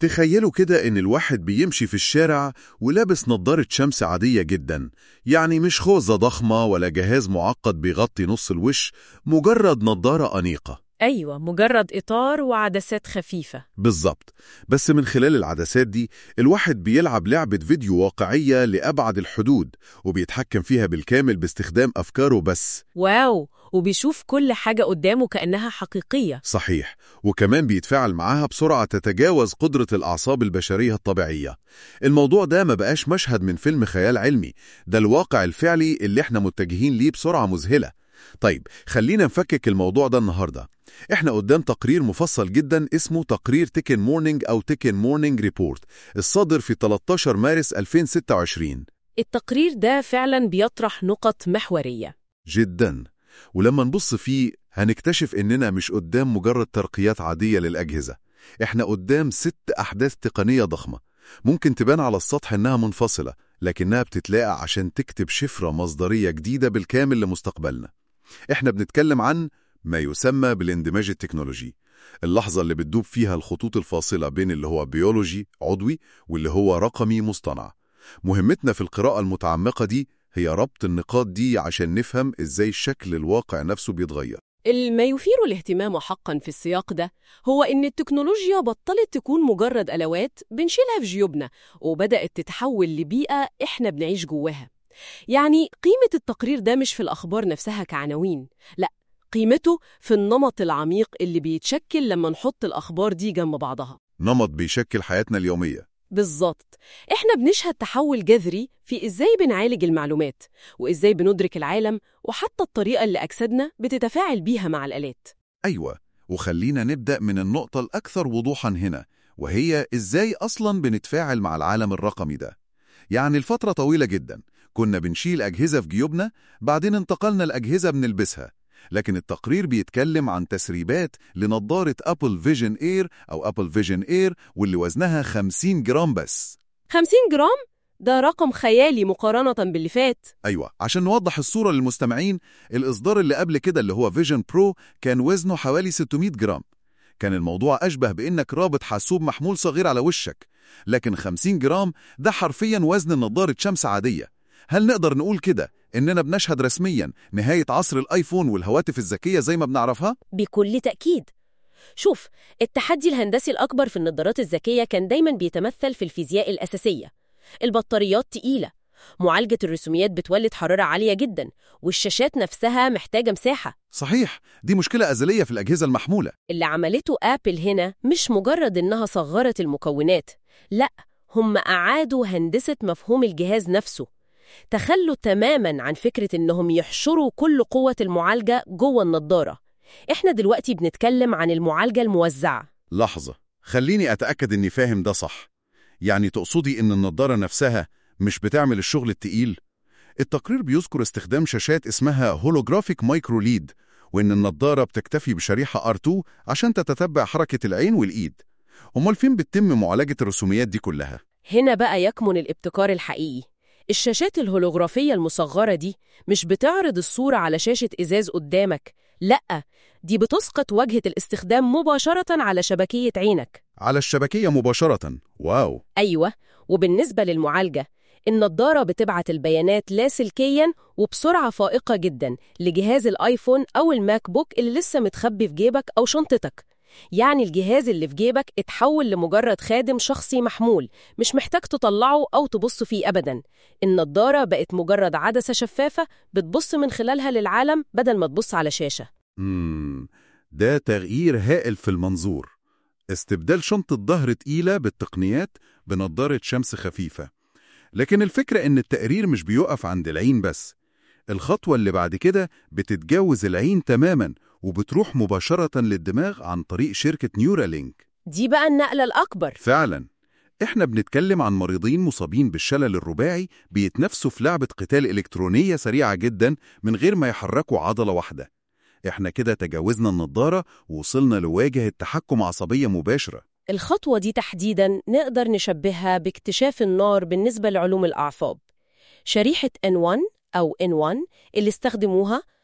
تخيلوا كده إن الواحد بيمشي في الشارع ولابس نظارة شمس عادية جدا يعني مش خوذة ضخمة ولا جهاز معقد بيغطي نص الوش مجرد نظارة أنيقة أيوة مجرد إطار وعدسات خفيفة بالظبط بس من خلال العدسات دي الواحد بيلعب لعبة فيديو واقعية لأبعد الحدود وبيتحكم فيها بالكامل باستخدام أفكاره بس واو وبيشوف كل حاجة قدامه كأنها حقيقية صحيح وكمان بيتفاعل معاها بسرعة تتجاوز قدرة الأعصاب البشرية الطبيعية الموضوع ده ما بقاش مشهد من فيلم خيال علمي ده الواقع الفعلي اللي احنا متجهين ليه بسرعة مذهلة طيب خلينا نفكك الموضوع ده النهاردة احنا قدام تقرير مفصل جدا اسمه تقرير تيكن مورنينج أو تيكن مورنينج ريبورت الصادر في 13 مارس 2026 التقرير ده فعلا بيطرح نقط محورية جدا ولما نبص فيه هنكتشف إننا مش قدام مجرد ترقيات عادية للأجهزة إحنا قدام ست أحداث تقنية ضخمة ممكن تبان على السطح إنها منفصلة لكنها بتتلاقى عشان تكتب شفرة مصدرية جديدة بالكامل لمستقبلنا إحنا بنتكلم عن ما يسمى بالاندماج التكنولوجي اللحظة اللي بتدوب فيها الخطوط الفاصلة بين اللي هو بيولوجي عضوي واللي هو رقمي مصطنع مهمتنا في القراءة المتعمقة دي هي ربط النقاط دي عشان نفهم إزاي شكل الواقع نفسه بيتغير ما يثير الاهتمام حقا في السياق ده هو إن التكنولوجيا بطلت تكون مجرد ألوات بنشيلها في جيوبنا وبدأت تتحول لبيئة إحنا بنعيش جواها يعني قيمة التقرير ده مش في الأخبار نفسها كعناوين لا قيمته في النمط العميق اللي بيتشكل لما نحط الأخبار دي جنب بعضها نمط بيشكل حياتنا اليومية بالظبط احنا بنشهد تحول جذري في ازاي بنعالج المعلومات وازاي بندرك العالم وحتى الطريقة اللي أجسادنا بتتفاعل بيها مع الآلات أيوة وخلينا نبدأ من النقطة الأكثر وضوحا هنا وهي إزاي أصلا بنتفاعل مع العالم الرقمي ده يعني لفترة طويلة جدا كنا بنشيل أجهزة في جيوبنا بعدين انتقلنا الأجهزة بنلبسها لكن التقرير بيتكلم عن تسريبات لنظارة أبل فيجن إير أو أبل فيجن إير واللي وزنها 50 جرام بس 50 جرام؟ ده رقم خيالي مقارنة باللي فات أيوة عشان نوضح الصورة للمستمعين الإصدار اللي قبل كده اللي هو فيجن برو كان وزنه حوالي 600 جرام كان الموضوع أشبه بإنك رابط حاسوب محمول صغير على وشك لكن 50 جرام ده حرفيا وزن نظارة شمس عادية هل نقدر نقول كده إننا بنشهد رسميا نهاية عصر الآيفون والهواتف الذكية زي ما بنعرفها؟ بكل تأكيد شوف التحدي الهندسي الأكبر في النظارات الذكية كان دايما بيتمثل في الفيزياء الأساسية البطاريات تقيلة معالجة الرسوميات بتولد حرارة عالية جدا والشاشات نفسها محتاجة مساحة صحيح دي مشكلة أزلية في الأجهزة المحمولة اللي عملته آبل هنا مش مجرد إنها صغرت المكونات لأ هم أعادوا هندسة مفهوم الجهاز نفسه تخلوا تماما عن فكرة إنهم يحشروا كل قوة المعالجة جوه النضارة إحنا دلوقتي بنتكلم عن المعالجة الموزعة لحظة خليني أتأكد إني فاهم ده صح يعني تقصدي إن النضارة نفسها مش بتعمل الشغل التقيل؟ التقرير بيذكر استخدام شاشات اسمها هولوجرافيك مايكرو ليد وإن النضارة بتكتفي بشريحة R2 عشان تتتبع حركة العين والإيد أمال فين بتتم معالجة الرسوميات دي كلها؟ هنا بقى يكمن الابتكار الحقيقي الشاشات الهولوغرافية المصغرة دي مش بتعرض الصورة على شاشة إزاز قدامك لأ دي بتسقط واجهة الاستخدام مباشرة على شبكية عينك على الشبكية مباشرة واو أيوة وبالنسبة للمعالجة النضارة بتبعت البيانات لاسلكيا وبسرعة فائقة جدا لجهاز الآيفون أو الماك بوك اللي لسه متخبي في جيبك أو شنطتك يعني الجهاز اللي في جيبك اتحول لمجرد خادم شخصي محمول مش محتاج تطلعه أو تبص فيه أبدا النضارة بقت مجرد عدسة شفافة بتبص من خلالها للعالم بدل ما تبص على شاشة مم. ده تغيير هائل في المنظور استبدال شنطة ظهر تقيلة بالتقنيات بنضارة شمس خفيفة لكن الفكرة إن التقرير مش بيقف عند العين بس الخطوة اللي بعد كده بتتجاوز العين تماما وبتروح مباشرة للدماغ عن طريق شركة نيورالينك دي بقى النقلة الأكبر فعلا احنا بنتكلم عن مريضين مصابين بالشلل الرباعي بيتنافسوا في لعبة قتال إلكترونية سريعة جدا من غير ما يحركوا عضلة واحدة احنا كده تجاوزنا النضارة ووصلنا لواجهة تحكم عصبية مباشرة الخطوة دي تحديداً نقدر نشبهها باكتشاف النار بالنسبة لعلوم الأعصاب شريحة N1 أو N1 اللي استخدموها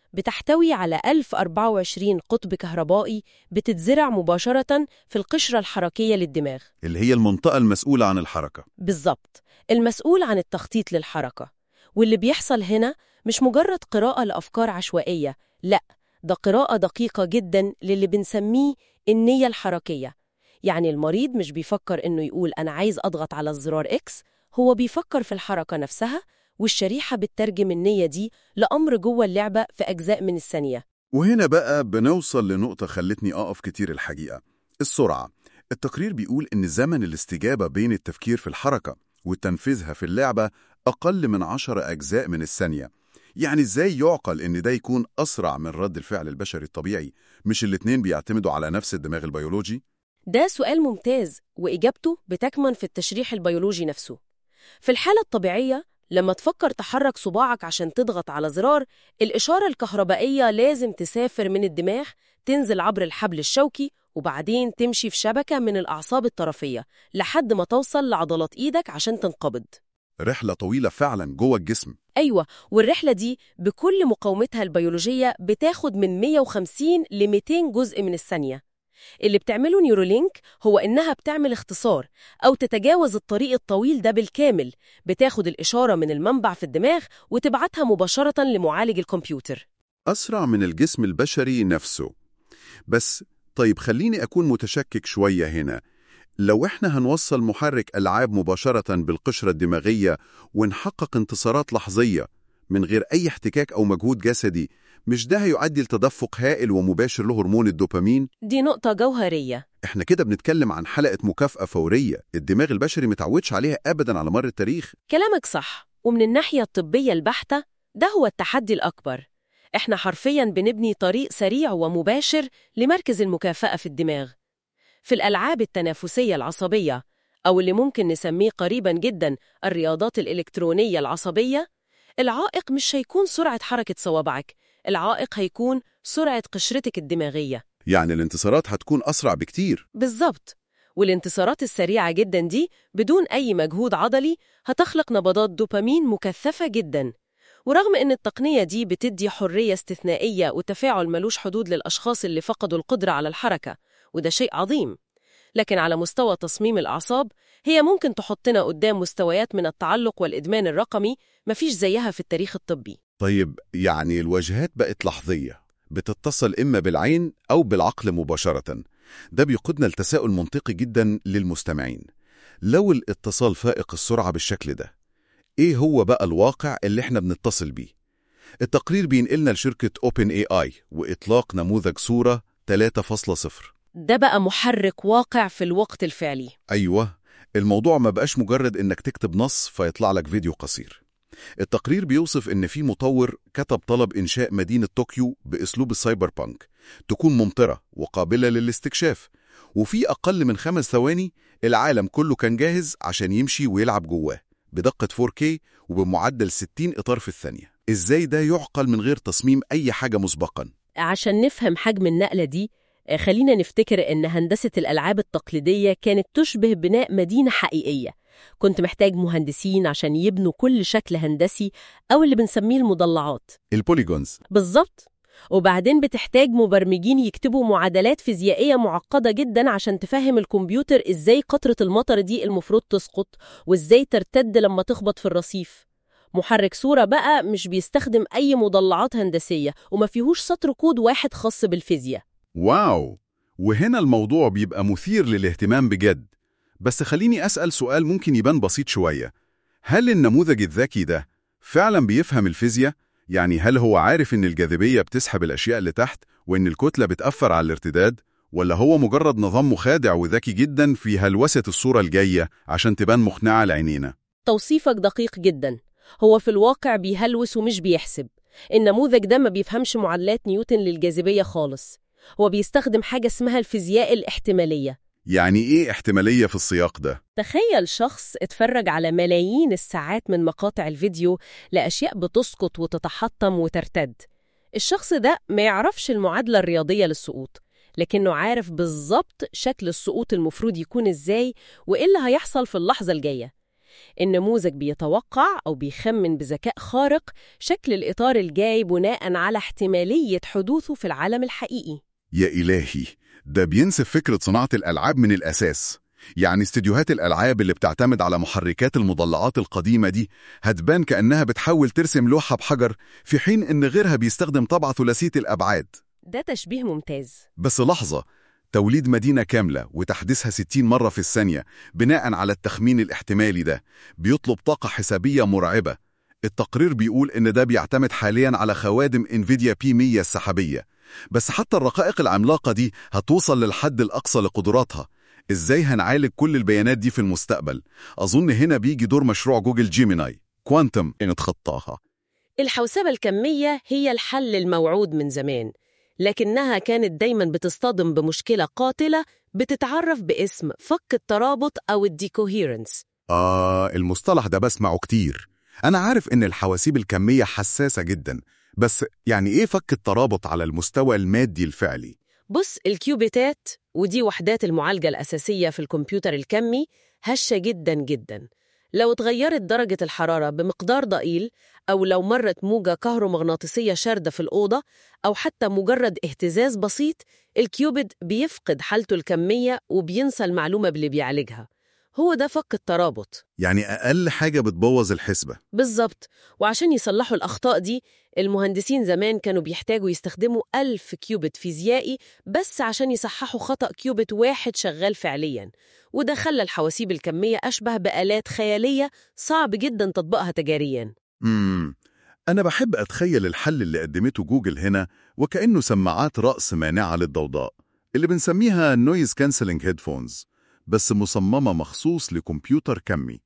بتحتوي على 1024 قطب كهربائي بتتزرع مباشرة في القشرة الحركية للدماغ اللي هي المنطقة المسؤولة عن الحركة بالظبط المسؤول عن التخطيط للحركة واللي بيحصل هنا مش مجرد قراءة لأفكار عشوائية لا ده قراءة دقيقة جدا للي بنسميه النية الحركية يعني المريض مش بيفكر إنه يقول أنا عايز أضغط على الزرار إكس هو بيفكر في الحركة نفسها والشريحة بتترجم النية دي لأمر جوه اللعبة في أجزاء من الثانية وهنا بقى بنوصل لنقطة خلتني أقف كتير الحقيقة السرعة التقرير بيقول إن زمن الاستجابة بين التفكير في الحركة وتنفيذها في اللعبة أقل من عشر أجزاء من الثانية يعني إزاي يعقل إن ده يكون أسرع من رد الفعل البشري الطبيعي مش الاتنين بيعتمدوا على نفس الدماغ البيولوجي؟ ده سؤال ممتاز وإجابته بتكمن في التشريح البيولوجي نفسه في الحالة الطبيعية لما تفكر تحرك صباعك عشان تضغط على زرار الإشارة الكهربائية لازم تسافر من الدماغ تنزل عبر الحبل الشوكي وبعدين تمشي في شبكة من الأعصاب الطرفية لحد ما توصل لعضلات إيدك عشان تنقبض رحلة طويلة فعلا جوه الجسم أيوة والرحلة دي بكل مقاومتها البيولوجية بتاخد من 150 ل 200 جزء من الثانية اللي بتعمله نيورولينك هو إنها بتعمل اختصار أو تتجاوز الطريق الطويل ده بالكامل بتاخد الإشارة من المنبع في الدماغ وتبعتها مباشرة لمعالج الكمبيوتر أسرع من الجسم البشري نفسه بس طيب خليني أكون متشكك شوية هنا لو إحنا هنوصل محرك ألعاب مباشرة بالقشرة الدماغية ونحقق انتصارات لحظية من غير أي احتكاك أو مجهود جسدي مش ده هيؤدي لتدفق هائل ومباشر لهرمون الدوبامين؟ دي نقطة جوهرية إحنا كده بنتكلم عن حلقة مكافأة فورية الدماغ البشري متعودش عليها أبدا على مر التاريخ كلامك صح ومن الناحية الطبية البحتة ده هو التحدي الأكبر إحنا حرفياً بنبني طريق سريع ومباشر لمركز المكافأة في الدماغ في الألعاب التنافسية العصبية أو اللي ممكن نسميه قريباً جداً الرياضات الإلكترونية العصبية العائق مش هيكون سرعة حركة صوابعك العائق هيكون سرعة قشرتك الدماغية يعني الانتصارات هتكون أسرع بكتير بالظبط والانتصارات السريعة جدا دي بدون أي مجهود عضلي هتخلق نبضات دوبامين مكثفة جدا ورغم أن التقنية دي بتدي حرية استثنائية وتفاعل ملوش حدود للأشخاص اللي فقدوا القدرة على الحركة وده شيء عظيم لكن على مستوى تصميم الأعصاب هي ممكن تحطنا قدام مستويات من التعلق والإدمان الرقمي مفيش زيها في التاريخ الطبي طيب يعني الواجهات بقت لحظية بتتصل إما بالعين أو بالعقل مباشرة ده بيقودنا لتساؤل منطقي جدا للمستمعين لو الاتصال فائق السرعة بالشكل ده إيه هو بقى الواقع اللي إحنا بنتصل بيه؟ التقرير بينقلنا لشركة Open AI وإطلاق نموذج صورة 3.0 ده بقى محرك واقع في الوقت الفعلي أيوة الموضوع ما بقاش مجرد إنك تكتب نص فيطلع لك فيديو قصير التقرير بيوصف إن في مطور كتب طلب إنشاء مدينة طوكيو بأسلوب السايبر بانك تكون ممطرة وقابلة للاستكشاف وفي أقل من خمس ثواني العالم كله كان جاهز عشان يمشي ويلعب جواه بدقة 4K وبمعدل 60 إطار في الثانية إزاي ده يعقل من غير تصميم أي حاجة مسبقا عشان نفهم حجم النقلة دي آه، خلينا نفتكر إن هندسة الألعاب التقليدية كانت تشبه بناء مدينة حقيقية كنت محتاج مهندسين عشان يبنوا كل شكل هندسي أو اللي بنسميه المضلعات البوليجونز بالظبط وبعدين بتحتاج مبرمجين يكتبوا معادلات فيزيائية معقدة جدا عشان تفهم الكمبيوتر إزاي قطرة المطر دي المفروض تسقط وإزاي ترتد لما تخبط في الرصيف محرك صورة بقى مش بيستخدم أي مضلعات هندسية وما فيهوش سطر كود واحد خاص بالفيزياء واو وهنا الموضوع بيبقى مثير للاهتمام بجد بس خليني أسأل سؤال ممكن يبان بسيط شوية هل النموذج الذكي ده فعلا بيفهم الفيزياء؟ يعني هل هو عارف إن الجاذبية بتسحب الأشياء اللي تحت وإن الكتلة بتأثر على الارتداد؟ ولا هو مجرد نظام مخادع وذكي جدا في هلوسة الصورة الجاية عشان تبان مقنعة لعينينا؟ توصيفك دقيق جدا هو في الواقع بيهلوس ومش بيحسب النموذج ده ما بيفهمش معادلات نيوتن للجاذبية خالص هو بيستخدم حاجة اسمها الفيزياء الاحتمالية يعني إيه احتمالية في السياق ده؟ تخيل شخص اتفرج على ملايين الساعات من مقاطع الفيديو لأشياء بتسقط وتتحطم وترتد الشخص ده ما يعرفش المعادلة الرياضية للسقوط لكنه عارف بالظبط شكل السقوط المفروض يكون ازاي وإيه اللي هيحصل في اللحظة الجاية النموذج بيتوقع أو بيخمن بذكاء خارق شكل الإطار الجاي بناء على احتمالية حدوثه في العالم الحقيقي يا إلهي ده بينسف فكرة صناعة الألعاب من الأساس يعني استديوهات الألعاب اللي بتعتمد على محركات المضلعات القديمة دي هتبان كأنها بتحاول ترسم لوحة بحجر في حين إن غيرها بيستخدم طبعة ثلاثية الأبعاد ده تشبيه ممتاز بس لحظة توليد مدينة كاملة وتحديثها 60 مرة في الثانية بناء على التخمين الاحتمالي ده بيطلب طاقة حسابية مرعبة التقرير بيقول إن ده بيعتمد حاليا على خوادم انفيديا بي 100 السحابية بس حتى الرقائق العملاقة دي هتوصل للحد الأقصى لقدراتها إزاي هنعالج كل البيانات دي في المستقبل؟ أظن هنا بيجي دور مشروع جوجل جيميناي كوانتم إن تخطاها الحوسبة الكمية هي الحل الموعود من زمان لكنها كانت دايما بتصطدم بمشكلة قاتلة بتتعرف باسم فك الترابط أو الديكوهيرنس آه المصطلح ده بسمعه كتير أنا عارف إن الحواسيب الكمية حساسة جدا بس يعني إيه فك الترابط على المستوى المادي الفعلي؟ بص الكيوبيتات ودي وحدات المعالجة الأساسية في الكمبيوتر الكمي هشة جدا جدا لو اتغيرت درجة الحرارة بمقدار ضئيل أو لو مرت موجة كهرومغناطيسية شاردة في الأوضة أو حتى مجرد اهتزاز بسيط الكيوبيد بيفقد حالته الكمية وبينسى المعلومة باللي بيعالجها هو ده فك الترابط يعني أقل حاجة بتبوظ الحسبة بالظبط وعشان يصلحوا الأخطاء دي المهندسين زمان كانوا بيحتاجوا يستخدموا ألف كيوبت فيزيائي بس عشان يصححوا خطأ كيوبت واحد شغال فعلياً وده خلى الحواسيب الكمية أشبه بآلات خيالية صعب جدا تطبيقها تجارياً مم. أنا بحب أتخيل الحل اللي قدمته جوجل هنا وكأنه سماعات رأس مانعة للضوضاء اللي بنسميها نويز كانسلينج هيدفونز بس مصممة مخصوص لكمبيوتر كمي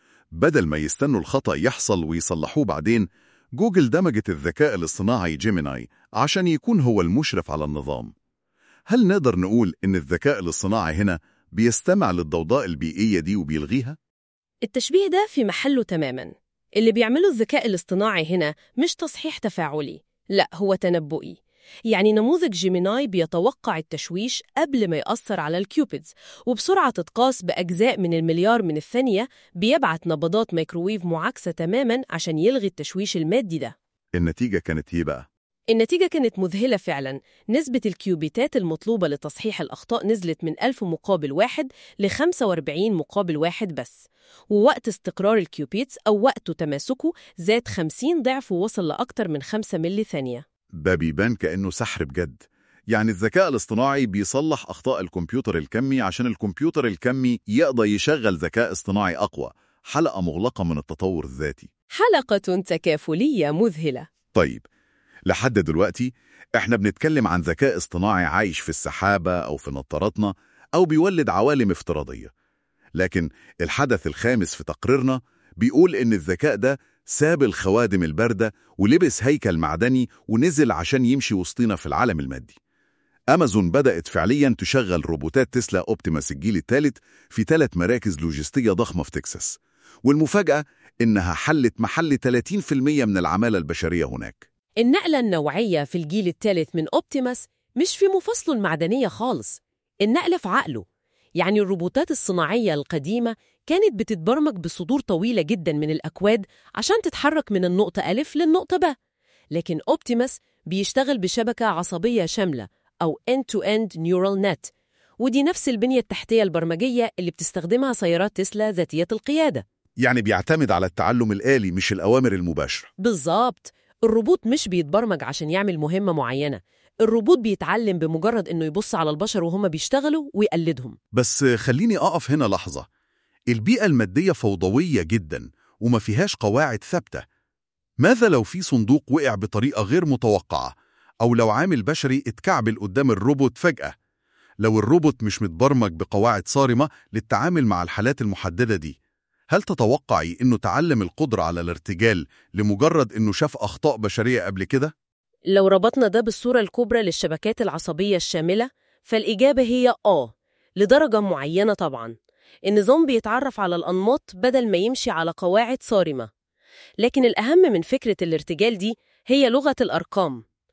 بدل ما يستنوا الخطأ يحصل ويصلحوه بعدين جوجل دمجت الذكاء الاصطناعي جيميناي عشان يكون هو المشرف على النظام هل نقدر نقول إن الذكاء الاصطناعي هنا بيستمع للضوضاء البيئية دي وبيلغيها؟ التشبيه ده في محله تماماً اللي بيعمله الذكاء الاصطناعي هنا مش تصحيح تفاعلي لا هو تنبؤي يعني نموذج جيميناي بيتوقع التشويش قبل ما يأثر على الكيوبيدز وبسرعة تتقاس بأجزاء من المليار من الثانية بيبعت نبضات ميكروويف معاكسة تماماً عشان يلغي التشويش المادي ده النتيجة كانت إيه بقى؟ النتيجة كانت مذهلة فعلاً نسبة الكيوبيتات المطلوبة لتصحيح الأخطاء نزلت من 1000 مقابل واحد ل 45 مقابل واحد بس ووقت استقرار الكيوبيتس أو وقت تماسكه زاد 50 ضعف ووصل لأكتر من 5 ملي ثانية ده بيبان كأنه سحر بجد يعني الذكاء الاصطناعي بيصلح أخطاء الكمبيوتر الكمي عشان الكمبيوتر الكمي يقدر يشغل ذكاء اصطناعي أقوى حلقة مغلقة من التطور الذاتي حلقة تكافلية مذهلة طيب لحد دلوقتي احنا بنتكلم عن ذكاء اصطناعي عايش في السحابة أو في نظاراتنا أو بيولد عوالم افتراضية لكن الحدث الخامس في تقريرنا بيقول إن الذكاء ده ساب الخوادم الباردة ولبس هيكل معدني ونزل عشان يمشي وسطينا في العالم المادي أمازون بدأت فعليا تشغل روبوتات تسلا أوبتيماس الجيل الثالث في ثلاث مراكز لوجستية ضخمة في تكساس والمفاجأة إنها حلت محل 30% من العمالة البشرية هناك النقلة النوعية في الجيل الثالث من أوبتيماس مش في مفاصله المعدنية خالص النقلة في عقله يعني الروبوتات الصناعية القديمة كانت بتتبرمج بصدور طويلة جدا من الأكواد عشان تتحرك من النقطة ألف للنقطة ب لكن أوبتيماس بيشتغل بشبكة عصبية شاملة أو End-to-End Neural Net ودي نفس البنية التحتية البرمجية اللي بتستخدمها سيارات تسلا ذاتية القيادة يعني بيعتمد على التعلم الآلي مش الأوامر المباشرة بالظبط الروبوت مش بيتبرمج عشان يعمل مهمة معينة الروبوت بيتعلم بمجرد إنه يبص على البشر وهم بيشتغلوا ويقلدهم بس خليني أقف هنا لحظة البيئة المادية فوضوية جدا وما فيهاش قواعد ثابتة ماذا لو في صندوق وقع بطريقة غير متوقعة أو لو عامل بشري اتكعبل قدام الروبوت فجأة لو الروبوت مش متبرمج بقواعد صارمة للتعامل مع الحالات المحددة دي هل تتوقعي إنه تعلم القدرة على الارتجال لمجرد إنه شاف أخطاء بشرية قبل كده؟ لو ربطنا ده بالصورة الكبرى للشبكات العصبية الشاملة فالإجابة هي آه لدرجة معينة طبعاً النظام بيتعرف على الأنماط بدل ما يمشي على قواعد صارمة لكن الأهم من فكرة الارتجال دي هي لغة الأرقام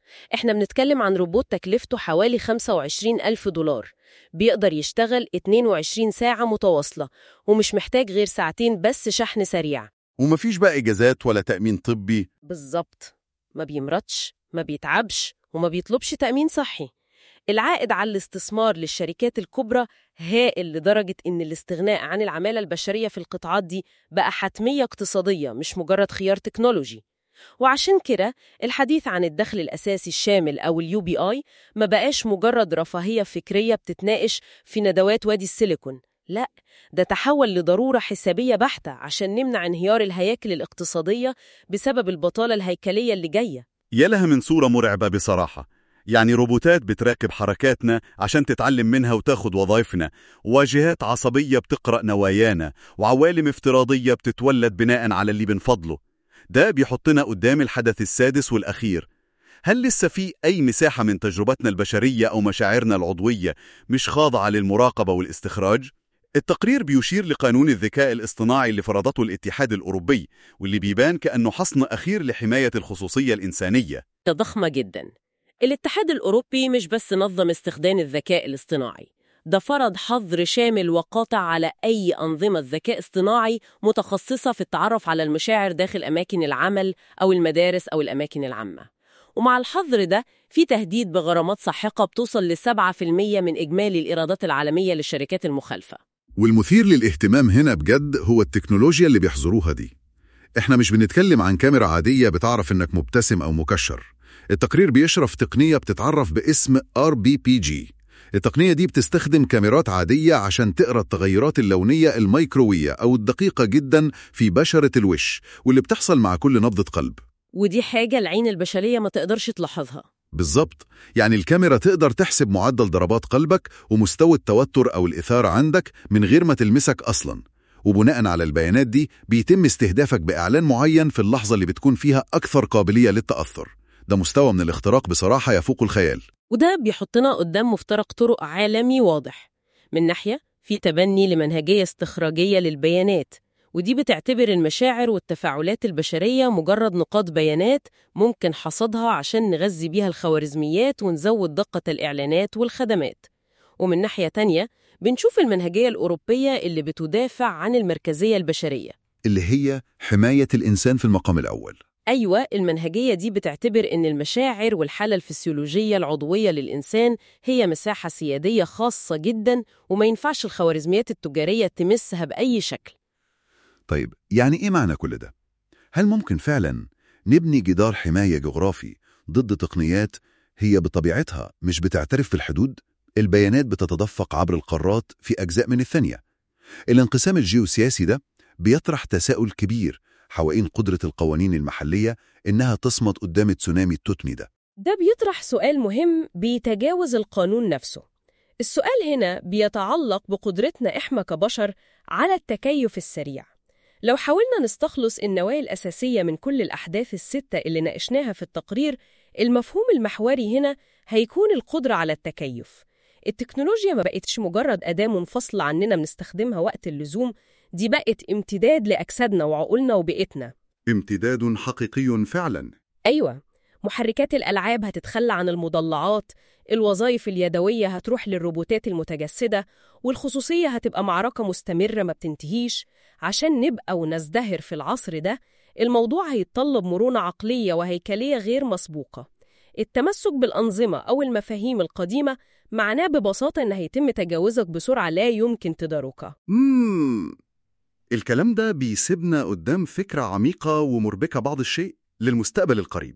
احنا بنتكلم عن روبوت تكلفته حوالي 25 ألف دولار بيقدر يشتغل 22 ساعة متواصلة ومش محتاج غير ساعتين بس شحن سريع ومفيش بقى إجازات ولا تأمين طبي بالظبط ما بيمرضش ما بيتعبش وما بيطلبش تأمين صحي العائد على الاستثمار للشركات الكبرى هائل لدرجة إن الاستغناء عن العمالة البشرية في القطاعات دي بقى حتمية اقتصادية مش مجرد خيار تكنولوجي وعشان كده الحديث عن الدخل الأساسي الشامل أو اليو بي آي ما بقاش مجرد رفاهية فكرية بتتناقش في ندوات وادي السيليكون لا ده تحول لضرورة حسابية بحتة عشان نمنع انهيار الهياكل الاقتصادية بسبب البطالة الهيكلية اللي جاية يا لها من صورة مرعبة بصراحة يعني روبوتات بتراقب حركاتنا عشان تتعلم منها وتاخد وظائفنا واجهات عصبية بتقرأ نوايانا وعوالم افتراضية بتتولد بناء على اللي بنفضله ده بيحطنا قدام الحدث السادس والأخير هل لسه في أي مساحة من تجربتنا البشرية أو مشاعرنا العضوية مش خاضعة للمراقبة والاستخراج؟ التقرير بيشير لقانون الذكاء الاصطناعي اللي فرضته الاتحاد الأوروبي واللي بيبان كأنه حصن أخير لحماية الخصوصية الإنسانية ده ضخمة جدا الاتحاد الأوروبي مش بس نظم استخدام الذكاء الاصطناعي ده فرض حظر شامل وقاطع على أي أنظمة ذكاء اصطناعي متخصصة في التعرف على المشاعر داخل أماكن العمل أو المدارس أو الأماكن العامة ومع الحظر ده في تهديد بغرامات ساحقة بتوصل ل 7% من إجمالي الإيرادات العالمية للشركات المخالفة والمثير للاهتمام هنا بجد هو التكنولوجيا اللي بيحظروها دي احنا مش بنتكلم عن كاميرا عادية بتعرف انك مبتسم او مكشر التقرير بيشرف تقنية بتتعرف باسم RBPG التقنية دي بتستخدم كاميرات عادية عشان تقرأ التغيرات اللونية الميكروية أو الدقيقة جدا في بشرة الوش واللي بتحصل مع كل نبضة قلب ودي حاجة العين البشرية ما تقدرش تلاحظها بالظبط يعني الكاميرا تقدر تحسب معدل ضربات قلبك ومستوى التوتر أو الإثارة عندك من غير ما تلمسك أصلا وبناء على البيانات دي بيتم استهدافك بإعلان معين في اللحظة اللي بتكون فيها أكثر قابلية للتأثر ده مستوى من الاختراق بصراحة يفوق الخيال وده بيحطنا قدام مفترق طرق عالمي واضح من ناحية في تبني لمنهجية استخراجية للبيانات ودي بتعتبر المشاعر والتفاعلات البشرية مجرد نقاط بيانات ممكن حصدها عشان نغذي بيها الخوارزميات ونزود دقة الإعلانات والخدمات ومن ناحية تانية بنشوف المنهجية الأوروبية اللي بتدافع عن المركزية البشرية اللي هي حماية الإنسان في المقام الأول أيوة المنهجية دي بتعتبر إن المشاعر والحالة الفسيولوجية العضوية للإنسان هي مساحة سيادية خاصة جدا وما ينفعش الخوارزميات التجارية تمسها بأي شكل طيب يعني إيه معنى كل ده؟ هل ممكن فعلا نبني جدار حماية جغرافي ضد تقنيات هي بطبيعتها مش بتعترف بالحدود؟ البيانات بتتدفق عبر القارات في أجزاء من الثانية الانقسام الجيوسياسي ده بيطرح تساؤل كبير حوالين قدرة القوانين المحلية إنها تصمد قدام التسونامي التوتمي ده ده بيطرح سؤال مهم بيتجاوز القانون نفسه السؤال هنا بيتعلق بقدرتنا إحنا كبشر على التكيف السريع لو حاولنا نستخلص النوايا الأساسية من كل الأحداث الستة اللي ناقشناها في التقرير المفهوم المحوري هنا هيكون القدرة على التكيف التكنولوجيا ما بقتش مجرد أداة منفصلة عننا بنستخدمها وقت اللزوم دي بقت امتداد لأجسادنا وعقولنا وبيئتنا امتداد حقيقي فعلا أيوة محركات الألعاب هتتخلى عن المضلعات الوظائف اليدوية هتروح للروبوتات المتجسدة والخصوصية هتبقى معركة مستمرة ما بتنتهيش عشان نبقى ونزدهر في العصر ده الموضوع هيتطلب مرونة عقلية وهيكلية غير مسبوقة التمسك بالأنظمة أو المفاهيم القديمة معناه ببساطة إن هيتم تجاوزك بسرعة لا يمكن تداركها مم. الكلام ده بيسيبنا قدام فكرة عميقة ومربكة بعض الشيء للمستقبل القريب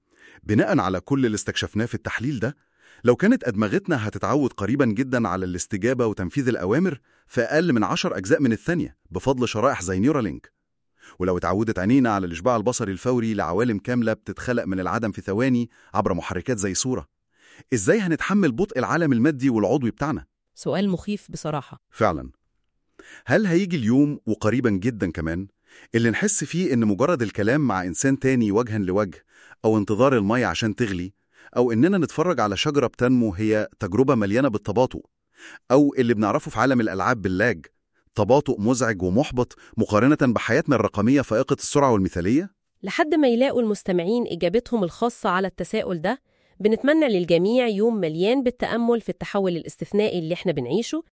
بناء على كل اللي استكشفناه في التحليل ده لو كانت أدمغتنا هتتعود قريبا جدا على الاستجابة وتنفيذ الأوامر في أقل من عشر أجزاء من الثانية بفضل شرائح زي نيورالينك ولو اتعودت عينينا على الإشباع البصري الفوري لعوالم كاملة بتتخلق من العدم في ثواني عبر محركات زي صورة إزاي هنتحمل بطء العالم المادي والعضوي بتاعنا؟ سؤال مخيف بصراحة فعلا هل هيجي اليوم وقريبا جدا كمان اللي نحس فيه إن مجرد الكلام مع إنسان تاني وجها لوجه أو انتظار المية عشان تغلي أو إننا نتفرج على شجرة بتنمو هي تجربة مليانة بالتباطؤ أو اللي بنعرفه في عالم الألعاب باللاج تباطؤ مزعج ومحبط مقارنة بحياتنا الرقمية فائقة السرعة والمثالية؟ لحد ما يلاقوا المستمعين إجابتهم الخاصة على التساؤل ده بنتمنى للجميع يوم مليان بالتأمل في التحول الاستثنائي اللي احنا بنعيشه